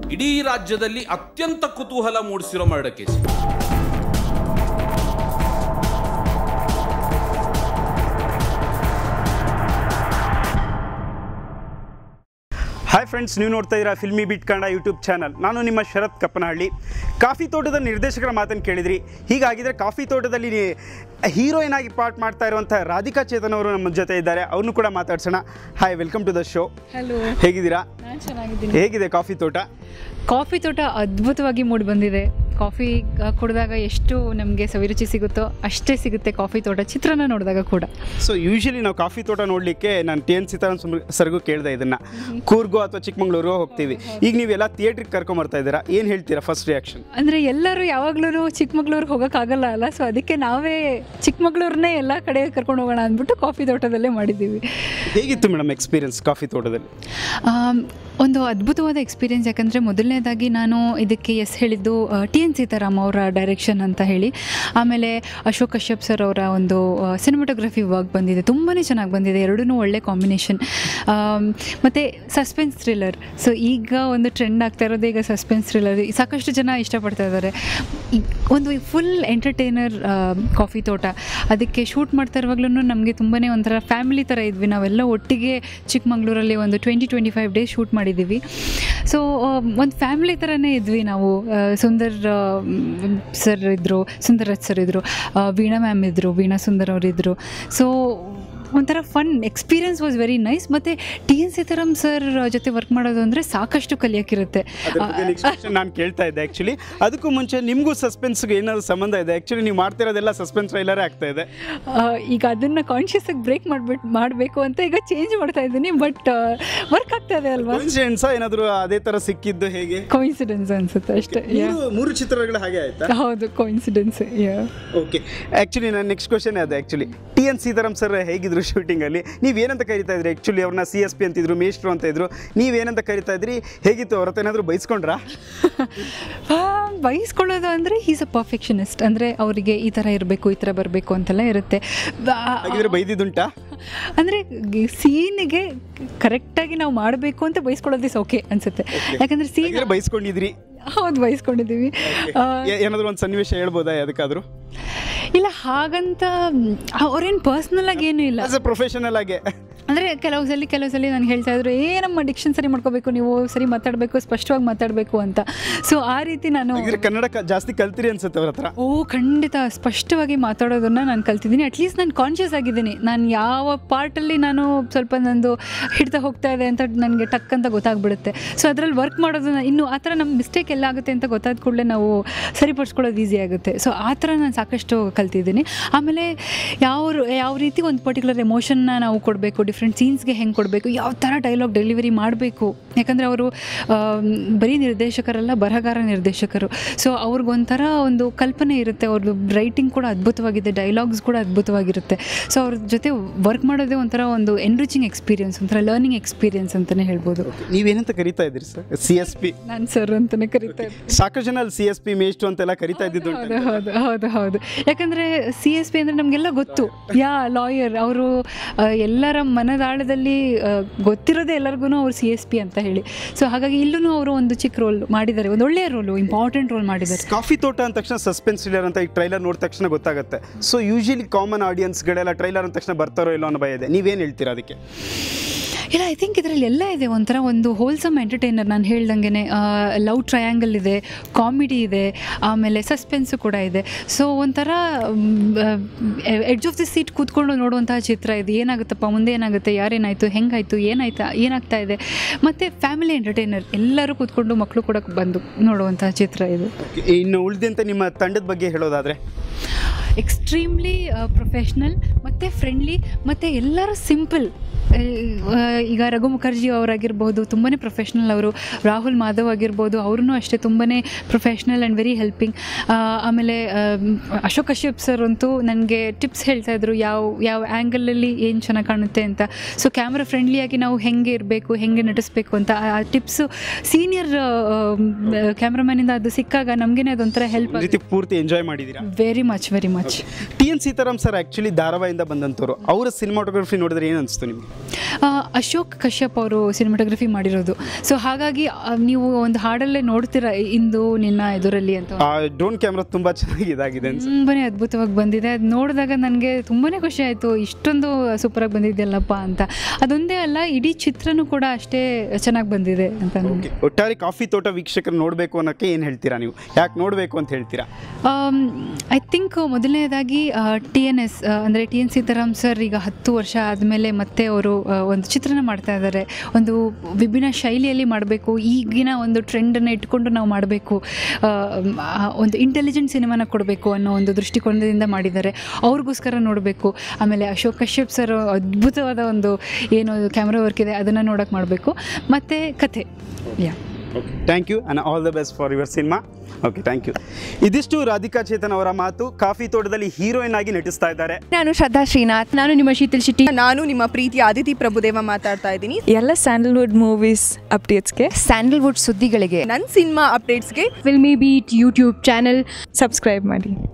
ಇಡೀ ರಾಜ್ಯದಲ್ಲಿ ಅತ್ಯಂತ ಕುತೂಹಲ ಮೂಡಿಸಿರೋ ಮರ್ಡರ್ ಕೇಸ್ ಹಾಯ್ ಫ್ರೆಂಡ್ಸ್ ನೀವು ನೋಡ್ತಾ ಇದ್ದೀರಾ Filmibeat Kannada YouTube channel ನಾನು ನಿಮ್ಮ ಶರತ್ ಕಪ್ಪನಹಳ್ಳಿ ಕಾಫಿ ತೋಟದ ನಿರ್ದೇಶಕರ ಮಾತನ್ನು ಕೇಳಿದ್ರಿ ಹೀಗಾಗಿದ್ರೆ ಕಾಫಿ ತೋಟದಲ್ಲಿ ಹೀರೋಯಿನ್ ಆಗಿ ಪಾರ್ಟ್ ಮಾಡ್ತಾ ಇರುವಂಥ ರಾಧಿಕಾ ಚೇತನ್ ಅವರು ನಮ್ಮ ಜೊತೆ ಇದ್ದಾರೆ ಅವ್ರನ್ನೂ ಕೂಡ ಮಾತಾಡ್ಸೋಣ hi welcome to the show hello ಹೇಗಿದ್ದೀರಾ ನಾನು ಚೆನ್ನಾಗಿದ್ದೀನಿ ಹೇಗಿದೆ ಕಾಫಿ ತೋಟ ಕಾಫಿ ತೋಟ ಅದ್ಭುತವಾಗಿ ಮೂಡಿ ಬಂದಿದೆ ಕಾಫಿ ಆ, ಕುಡಿದಾಗ ಎಷ್ಟು ನಮಗೆ ಸವಿರುಚಿ ಸಿಗುತ್ತೋ ಅಷ್ಟೇ ಸಿಗುತ್ತೆ ಕಾಫಿ ತೋಟ ಚಿತ್ರನ ನೋಡಿದಾಗ ಕೂಡ ಸೊ ಯೂಶಲಿ ನಾವು ಕಾಫಿ ತೋಟ ನೋಡಲಿಕ್ಕೆ ನಾನು ಟಿ ಎನ್ ಸೀತಾರಾಮ್ ಸುಮ್- ಸರ್ಗೂ ಕೇಳಿದೆ ಇದನ್ನು ಕೂರ್ಗೋ ಅಥವಾ ಚಿಕ್ಕಮಂಗ್ಳೂರು ಹೋಗ್ತೀವಿ ಈಗ ನೀವೆಲ್ಲ ಥಿಯೇಟ್ರಿಗೆ ಕರ್ಕೊಂಬರ್ತಾ ಇದ್ದೀರಾ ಏನು ಹೇಳ್ತೀರಾ ಫಸ್ಟ್ ರಿಯಾಕ್ಷನ್ ಅಂದರೆ ಎಲ್ಲರೂ ಯಾವಾಗ್ಲೂ ಚಿಕ್ಕಮಗ್ಳೂರಿಗೆ ಹೋಗೋಕ್ಕಾಗಲ್ಲ ಅಲ್ಲ ಸೊ ಅದಕ್ಕೆ ನಾವೇ ಚಿಕ್ಕಮಗ್ಳೂರನ್ನೇ ಎಲ್ಲ ಕಡೆ ಕರ್ಕೊಂಡು ಹೋಗೋಣ ಅಂದ್ಬಿಟ್ಟು ಕಾಫಿ ತೋಟದಲ್ಲೇ ಮಾಡಿದ್ದೀವಿ ಹೇಗಿತ್ತು ಮೇಡಮ್ ಎಕ್ಸ್ಪೀರಿಯನ್ಸ್ ಕಾಫಿ ತೋಟದಲ್ಲಿ ಆಮ್, ಒಂದು ಅದ್ಭುತವಾದ ಎಕ್ಸ್ಪೀರಿಯನ್ಸ್ ಯಾಕಂದರೆ ಮೊದಲನೇದಾಗಿ ನಾನು ಇದಕ್ಕೆ ಎಸ್ ಹೇಳಿದ್ದು ಟಿ ಎನ್ ಸೀತಾರಾಮ್ ಅವರ ಡೈರೆಕ್ಷನ್ ಅಂತ ಹೇಳಿ ಆಮೇಲೆ ಅಶೋಕ್ ಕಶ್ಯಪ್ ಸರ್ ಅವರ ಒಂದು ಸಿನಿಮಾಟೋಗ್ರಫಿ ವರ್ಕ್ ಬಂದಿದೆ ತುಂಬಾ ಚೆನ್ನಾಗಿ ಬಂದಿದೆ ಎರಡೂ ಒಳ್ಳೆ ಕಾಂಬಿನೇಷನ್ ಮತ್ತು ಸಸ್ಪೆನ್ಸ್ ಥ್ರಿಲ್ಲರ್ ಸೊ ಈಗ ಒಂದು ಟ್ರೆಂಡ್ ಆಗ್ತಾ ಇರೋದೇ ಈಗ ಸಸ್ಪೆನ್ಸ್ ಥ್ರಿಲ್ಲರ್ ಸಾಕಷ್ಟು ಜನ ಇಷ್ಟಪಡ್ತಾ ಇದ್ದಾರೆ ಈ ಒಂದು ಫುಲ್ ಎಂಟರ್ಟೈನರ್ ಕಾಫಿ ತೋಟ ಅದಕ್ಕೆ ಶೂಟ್ ಮಾಡ್ತಾ ಇರುವಾಗ್ಲೂ ನಮಗೆ ತುಂಬಾ ಒಂಥರ ಫ್ಯಾಮಿಲಿ ಥರ ಇದ್ವಿ ನಾವೆಲ್ಲ ಒಟ್ಟಿಗೆ ಚಿಕ್ಕಮಂಗ್ಳೂರಲ್ಲಿ ಒಂದು twenty twenty five days shoot ಮಾಡಿದ್ದೀವಿ ಸೊ ಒಂದು ಫ್ಯಾಮಿಲಿ ಥರನೇ ಇದ್ವಿ ನಾವು ಆ, ಸುಂದರ್ ಸರ್ ಇದ್ದರು ಸುಂದರರಾಜ್ ಸರ್ ಇದ್ದರು ವೀಣಾ ಮ್ಯಾಮ್ ಇದ್ದರು ವೀಣಾ ಸುಂದರ್ ಅವರಿದ್ದರು ಸೊ ಒಂಥರ fun experience was very nice ಮತ್ತು ಟಿ ಎನ್ ಸೀತಾರಾಮ್ ಸರ್ ಜೊತೆ ವರ್ಕ್ ಮಾಡೋದು ಅಂದರೆ ಸಾಕಷ್ಟು ಕಲಿಯೋಕ್ಕಿರುತ್ತೆ ಅದ್ರ ಬಗ್ಗೆ next question ನಾನು ಕೇಳ್ತಾ ಇದ್ದೆ ಆ್ಯಕ್ಚುಲಿ ಅದಕ್ಕೂ ಮುಂಚೆ ನಿಮಗೂ ಸಸ್ಪೆನ್ಸ್ಗೆ ಏನಾದ್ರು ಸಂಬಂಧ ಇದೆ ಆ್ಯಕ್ಚುಲಿ ನೀವು ಮಾಡ್ತಿರೋದೆಲ್ಲ ಸಸ್ಪೆನ್ಸ್ ಟ್ರೈಲರೇ ಆಗ್ತಾ ಇದೆ ಆ, ಈಗ ಅದನ್ನು ಕಾನ್ಷಿಯಸ್ ಆಗಿ ಬ್ರೇಕ್ ಮಾಡ್ಬಿಟ್ಟು ಮಾಡಬೇಕು ಅಂತ ಈಗ ಚೇಂಜ್ ಮಾಡ್ತಾ ಇದ್ದೀನಿ ಬಟ್ ವರ್ಕ್ ಆಗ್ತಾ ಇದೆ ಅಲ್ವಾ ಕೋಇನ್ಸಿಡೆನ್ಸ್ ಏನಾದರೂ ಅದೇ ಥರ ಸಿಕ್ಕಿದ್ದು ಹೇಗೆ ಕೋಇನ್ಸಿಡೆನ್ಸ್ ಅನ್ಸುತ್ತೆ ಅಷ್ಟೇ Yeah. ಮೂರು ಮೂರು ಚಿತ್ರಗಳು ಹಾಗೆ ಆಯ್ತಾ ಹೌದು ಕೋಇನ್ಸಿಡೆನ್ಸ್ ಓಕೆ ಆ್ಯಕ್ಚುಲಿ ನನ್ನ ನೆಕ್ಸ್ಟ್ ಕ್ವಶನ್ ಅದೇ actually T N Sitaram sir ಹೇಗಿದ್ರು ಶೂಟಿಂಗಲ್ಲಿ ನೀವು ಏನಂತ ಕರಿತಾ ಇದ್ರಿ ಆ್ಯಕ್ಚುಲಿ ಅವ್ರನ್ನ ಸಿ ಎಸ್ ಪಿ ಅಂತಿದ್ರು ಮೇಷ್ಟ್ರು ಅಂತ ಇದ್ರು ನೀವೇನಂತ ಕರಿತಾ ಇದ್ರಿ ಹೇಗಿತ್ತು ಅವ್ರ ಹತ್ರ ಏನಾದರೂ ಬೈಸ್ಕೊಂಡ್ರಾ ಬಯಸ್ಕೊಳ್ಳೋದು ಅಂದರೆ ಈಸ್ ಅ ಪರ್ಫೆಕ್ಷನಿಸ್ಟ್ ಅಂದರೆ ಅವರಿಗೆ ಈ ಥರ ಇರಬೇಕು ಈ ಥರ ಬರಬೇಕು ಅಂತೆಲ್ಲ ಇರುತ್ತೆ ಹಾಗಿದ್ರೆ ಬೈದಿದ್ದುಂಟಾ ಅಂದರೆ ಸೀನಿಗೆ ಕರೆಕ್ಟಾಗಿ ನಾವು ಮಾಡಬೇಕು ಅಂತ ಬಯಸ್ಕೊಳ್ಳೋದು ಇಸ್ ಓಕೆ ಅನ್ಸುತ್ತೆ ಯಾಕಂದರೆ ಸೀನ್ ಹಾಗಿದ್ರೆ ಬೈಸ್ಕೊಂಡಿದ್ರಿ ಹೌದು ಬಯಸ್ಕೊಂಡಿದ್ದೀವಿ ಆ, ಏ- ಏನಾದರೂ ಒಂದು ಸನ್ನಿವೇಶ ಹೇಳ್ಬೋದಾ ಅದಕ್ಕಾದರೂ ಇಲ್ಲ ಹಾಗಂತ ಅವ್ರೇನು ಪರ್ಸ್ನಲ್ ಆಗಿ ಏನೂ ಇಲ್ಲ ಆಸ್ ಎ ಪ್ರೊಫೆಷನಲ್ ಆಗಿ ಅಂದರೆ ಕೆಲವು ಸಲ ಕೆಲವು ಸಲ ನಾನು ಹೇಳ್ತಾ ಇದ್ರು ಏ ನಮ್ಮ ಡಿಕ್ಷನ್ ಸರಿ ಮಾಡ್ಕೋಬೇಕು ನೀವು ಸರಿ ಮಾತಾಡಬೇಕು ಸ್ಪಷ್ಟವಾಗಿ ಮಾತಾಡಬೇಕು ಅಂತ ಸೊ ಆ ರೀತಿ ನಾನು ಹಾಗಿದ್ರೆ ಕನ್ನಡ ಕ- ಜಾಸ್ತಿ ಕಲ್ತಿರಿ ಅನ್ಸುತ್ತೆ ಅವ್ರ ಹತ್ರ ಓ ಖಂಡಿತ ಸ್ಪಷ್ಟವಾಗಿ ಮಾತಾಡೋದನ್ನ ನಾನು ಕಲ್ತಿದ್ದೀನಿ ಅಟ್ಲೀಸ್ಟ್ ನಾನು ಕಾನ್ಷಿಯಸ್ ಆಗಿದ್ದೀನಿ ನಾನು ಯಾವ ಪಾರ್ಟಲ್ಲಿ ನಾನು ಸ್ವಲ್ಪ ನಂದು ಹಿಡ್ತಾ ಹೋಗ್ತಾ ಇದೆ ಅಂತ ನನಗೆ ಟಕ್ ಅಂತ ಗೊತ್ತಾಗ್ಬಿಡುತ್ತೆ ಸೊ ಅದರಲ್ಲಿ ವರ್ಕ್ ಮಾಡೋದನ್ನ ಇನ್ನು ಆ ಥರ ನಮ್ಮ ಮಿಸ್ಟೇಕ್ ಎಲ್ಲ ಆಗುತ್ತೆ ಅಂತ ಗೊತ್ತಾದ ಕೂಡಲೇ ನಾವು ಸರಿಪಡಿಸ್ಕೊಳ್ಳೋದು ಈಸಿ ಆಗುತ್ತೆ ಸೊ ಆ ಥರ ನಾನು ಸಾಕಷ್ಟು ಕಲ್ತಿದ್ದೀನಿ ಆಮೇಲೆ ಯಾವ ಯಾವ ರೀತಿ ಒಂದು ಪರ್ಟಿಕ್ಯುಲರ್ ಎಮೋಷನ್ನ ನಾವು ಕೊಡಬೇಕು ಡಿಫ್ರೆಂಟ್ ಸೀನ್ಸ್ಗೆ ಹೆಂಗೆ ಕೊಡಬೇಕು ಯಾವ ಥರ ಡೈಲಾಗ್ ಡೆಲಿವರಿ ಮಾಡಬೇಕು ಯಾಕಂದರೆ ಅವರು ಬರೀ ನಿರ್ದೇಶಕರಲ್ಲ ಬರಹಗಾರ ನಿರ್ದೇಶಕರು ಸೊ ಅವ್ರಿಗೊಂಥರ ಒಂದು ಕಲ್ಪನೆ ಇರುತ್ತೆ ಅವ್ರದ್ದು ರೈಟಿಂಗ್ ಕೂಡ ಅದ್ಭುತವಾಗಿದೆ ಡೈಲಾಗ್ಸ್ ಕೂಡ ಅದ್ಭುತವಾಗಿರುತ್ತೆ ಸೊ ಅವ್ರ ಜೊತೆ ವರ್ಕ್ ಮಾಡೋದೇ ಒಂಥರ ಒಂದು ಎನ್ರಿಚಿಂಗ್ ಎಕ್ಸ್ಪೀರಿಯನ್ಸ್ ಒಂಥರ ಲರ್ನಿಂಗ್ ಎಕ್ಸ್ಪೀರಿಯನ್ಸ್ ಅಂತಲೇ ಹೇಳ್ಬೋದು ನೀವೇನಂತ ಕರಿತಾ ಇದ್ರಿ ಸರ್ ಸಿ ಎಸ್ ಪಿ ನಾನು ಸರ್ ಅಂತಲೇ ಕರಿತಾ ಇದ್ದೆ ಸಾಕಷ್ಟು ಜನ ಅಲ್ಲಿ ಸಿ ಎಸ್ ಪಿ ಮೇಷ್ಟು ಅಂತೆಲ್ಲ ಕರಿತಾ ಇದ್ದಿದ್ದು ಉಂಟು. ಹೌದು ಹೌದು ಹೌದು ಹೌದು ಯಾಕಂದರೆ ಸಿ ಎಸ್ ಪಿ ಅಂದರೆ ನಮಗೆಲ್ಲ ಗೊತ್ತು ಯಾ ಲಾಯರ್ ಅವರು ಎಲ್ಲರ ಮನದಾಳದಲ್ಲಿ ಆ, ಗೊತ್ತಿರೋದೇ ಎಲ್ಲರಿಗೂ ಅವ್ರು ಸಿ ಎಸ್ ಪಿ ಅಂತ ಹೇಳಿ ಸೊ ಹಾಗಾಗಿ ಇಲ್ಲೂ ಅವರು ಒಂದು ಚಿಕ್ಕ ರೋಲ್ ಮಾಡಿದ್ದಾರೆ ಒಂದು ಒಳ್ಳೆಯ ರೋಲು ಇಂಪಾರ್ಟೆಂಟ್ ರೋಲ್ ಮಾಡಿದ್ದಾರೆ ಕಾಫಿ ತೋಟ ಅಂದ ತಕ್ಷಣ ಸಸ್ಪೆನ್ಸ್ ಥ್ರಿಲ್ಲರ್ ಅಂತ ಈಗ ಟ್ರೈಲರ್ ನೋಡಿದ ತಕ್ಷಣ ಗೊತ್ತಾಗುತ್ತೆ ಸೊ ಯೂಶಲಿ ಕಾಮನ್ ಆಡಿಯನ್ಸ್ಗಳೆಲ್ಲ ಟ್ರೈಲರ್ ಅಂದ ತಕ್ಷಣ ಬರ್ತಾರೋ ಇಲ್ಲೋ ಅನ್ನೋ ಭಯ ಇದೆ ನೀವೇನು ಹೇಳ್ತೀರಾ ಅದಕ್ಕೆ ಇಲ್ಲ ಐ ಥಿಂಕ್ ಇದರಲ್ಲಿ ಎಲ್ಲ ಇದೆ ಒಂಥರ ಒಂದು ಹೋಲ್ಸಮ್ ಎಂಟರ್ಟೈನರ್ ನಾನು ಹೇಳ್ದಂಗೆ ಲವ್ ಟ್ರಯಾಂಗಲ್ ಇದೆ ಕಾಮಿಡಿ ಇದೆ ಆಮೇಲೆ ಸಸ್ಪೆನ್ಸು ಕೂಡ ಇದೆ ಸೊ ಒಂಥರ ಎಡ್ಜ್ ಆಫ್ ದಿ ಸೀಟ್ ಕೂತ್ಕೊಂಡು ನೋಡುವಂತಹ ಚಿತ್ರ ಇದು ಏನಾಗುತ್ತಪ್ಪ ಮುಂದೆ ಏನಾಗುತ್ತೆ ಯಾರೇನಾಯಿತು ಹೆಂಗಾಯಿತು ಏನಾಯ್ತಾ ಏನಾಗ್ತಾ ಇದೆ ಮತ್ತು ಫ್ಯಾಮಿಲಿ ಎಂಟರ್ಟೈನರ್ ಎಲ್ಲರೂ ಕೂತ್ಕೊಂಡು ಮಕ್ಕಳು ಕೂಡ ಬಂದು ನೋಡುವಂತಹ ಚಿತ್ರ ಇದು ಇನ್ನು ಉಳಿದಂತೆ ನಿಮ್ಮ ತಂಡದ ಬಗ್ಗೆ ಹೇಳೋದಾದ್ರೆ ಎಕ್ಸ್ಟ್ರೀಮ್ಲಿ ಪ್ರೊಫೆಷ್ನಲ್ ಮತ್ತು ಫ್ರೆಂಡ್ಲಿ ಮತ್ತು ಎಲ್ಲರೂ ಸಿಂಪಲ್ ಈಗ ರಘು ಮುಖರ್ಜಿ ಅವರಾಗಿರ್ಬೋದು ತುಂಬಾ ಪ್ರೊಫೆಷ್ನಲ್ ಅವರು ರಾಹುಲ್ ಮಾಧವ್ ಆಗಿರ್ಬೋದು ಅವ್ರೂ ಅಷ್ಟೇ ತುಂಬಾ ಪ್ರೊಫೆಷ್ನಲ್ ಆ್ಯಂಡ್ ವೆರಿ ಹೆಲ್ಪಿಂಗ್ ಆಮೇಲೆ ಆಮ್, ಅಶೋಕ್ ಕಶ್ಯಪ್ ಸರ್ ಅಂತೂ ನನಗೆ ಟಿಪ್ಸ್ ಹೇಳ್ತಾ ಇದ್ರು ಯಾವ ಯಾವ ಆ್ಯಂಗಲಲ್ಲಿ ಏನು ಚೆನ್ನಾಗಿ ಕಾಣುತ್ತೆ ಅಂತ ಸೊ ಕ್ಯಾಮ್ರಾ ಫ್ರೆಂಡ್ಲಿಯಾಗಿ ನಾವು ಹೆಂಗೆ ಇರಬೇಕು ಹೆಂಗೆ ನಟಿಸ್ಬೇಕು ಅಂತ ಆ ಟಿಪ್ಸು ಸೀನಿಯರ್ ಕ್ಯಾಮ್ರಾಮ್ಯಾನಿಂದ ಅದು ಸಿಕ್ಕಾಗ ನಮಗೇನೆ ಅದೊಂಥರ ಹೆಲ್ಪ್ ಒಂದ್ ರೀತಿ ಪೂರ್ತಿ ಎಂಜಾಯ್ ಮಾಡಿದ್ದೀರಾ very much very much much T N Sitaram sir actually ಧಾರಾವಾಹಿಯಿಂದ ಬಂದಂಥವ್ರು ಅವರ ಸಿನಿಮಾಟೋಗ್ರಫಿ ನೋಡಿದ್ರೆ ಏನು ಅನಿಸ್ತು ನಿಮಗೆ ಅಶೋಕ್ ಕಶ್ಯಪ್ ಅವರು ಸಿನಿಮಾಟೋಗ್ರಫಿ ಮಾಡಿರೋದು ಸೊ ಹಾಗಾಗಿ ಆ, ನೀವು ಒಂದು ಹಾಡಲ್ಲೇ ನೋಡ್ತೀರಾ ಇಂದು ನಿನ್ನ ಎದುರಲ್ಲಿ ಅಂತ ಆ ಡ್ರೋನ್ ಕ್ಯಾಮ್ರಾ ತುಂಬ ಚೆನ್ನಾಗಿ ಇದಾಗಿದೆ ಅನ್ಸುತ್ತೆ ತುಂಬಾ ಅದ್ಭುತವಾಗಿ ಬಂದಿದೆ ಅದು ನೋಡಿದಾಗ ನನಗೆ ತುಂಬಾ ಖುಷಿ ಆಯಿತು ಇಷ್ಟೊಂದು ಸೂಪರಾಗಿ ಬಂದಿದೆಯಲ್ಲಪ್ಪ ಅಂತ ಅದೊಂದೇ ಅಲ್ಲ ಇಡೀ ಚಿತ್ರನೂ ಕೂಡ ಅಷ್ಟೇ ಚೆನ್ನಾಗಿ ಬಂದಿದೆ ಅಂತ ನನಗೆ ಒಟ್ಟಾರೆ ಕಾಫಿ ತೋಟ ವೀಕ್ಷಕರು ನೋಡಬೇಕು ಅನ್ನೋಕ್ಕೆ ಏನು ಹೇಳ್ತೀರಾ ನೀವು ಯಾಕೆ ನೋಡಬೇಕು ಅಂತ ಹೇಳ್ತೀರಾ ಐ ಥಿಂಕ್ ಮೊದಲನೇದಾಗಿ ಟಿ ಎನ್ ಎಸ್ ಅಂದರೆ ಟಿ ಎನ್ ಸೀತಾರಾಮ್ ಸರ್ ಈಗ ಹತ್ತು ವರ್ಷ ಆದಮೇಲೆ ಮತ್ತೆ ಅವರು ಒಂದು ಚಿತ್ರನ ಮಾಡ್ತಾ ಇದ್ದಾರೆ ಒಂದು ವಿಭಿನ್ನ ಶೈಲಿಯಲ್ಲಿ ಮಾಡಬೇಕು ಈಗಿನ ಒಂದು ಟ್ರೆಂಡನ್ನು ಇಟ್ಕೊಂಡು ನಾವು ಮಾಡಬೇಕು ಒಂದು ಇಂಟೆಲಿಜೆಂಟ್ ಸಿನಿಮಾನ ಕೊಡಬೇಕು ಅನ್ನೋ ಒಂದು ದೃಷ್ಟಿಕೋನದಿಂದ ಮಾಡಿದ್ದಾರೆ ಅವ್ರಿಗೋಸ್ಕರ ನೋಡಬೇಕು ಆಮೇಲೆ ಅಶೋಕ್ ಕಶ್ಯಪ್ ಸರ್ ಅದ್ಭುತವಾದ ಒಂದು ಏನು ಕ್ಯಾಮ್ರಾ ವರ್ಕ್ ಇದೆ ಅದನ್ನು ನೋಡೋಕೆ ಮಾಡಬೇಕು ಮತ್ತು ಕಥೆ yeah thank you and all the best for your cinema okay thank you ಇದಿಷ್ಟು ರಾಧಿಕಾ ಚೇತನ್ ಅವರ ಮಾತು ಕಾಫಿ ತೋಟದಲ್ಲಿ ಹೀರೋಯಿನ್ ಆಗಿ ನಟಿಸ್ತಾ ಇದ್ದಾರೆ ನಾನು ಶ್ರದ್ಧಾ ಶ್ರೀನಾಥ್ ನಾನು ನಿಮ್ಮ ಶೀತಲ್ ಶೆಟ್ಟಿ ನಾನು ನಿಮ್ಮ ಪ್ರೀತಿಯ ಅದಿತಿ ಪ್ರಭುದೇವ ಮಾತಾಡ್ತಾ ಇದ್ದೀನಿ ಎಲ್ಲ ಸ್ಯಾಂಡಲ್ವುಡ್ ಮೂವೀಸ್ ಅಪ್ಡೇಟ್ಸ್ಗೆ ಸ್ಯಾಂಡಲ್ವುಡ್ ಸುದ್ದಿಗಳಿಗೆ ನನ್ನ ಸಿನಿಮಾ ಅಪ್ಡೇಟ್ಸ್ಗೆ Filmibeat YouTube channel subscribe ಮಾಡಿ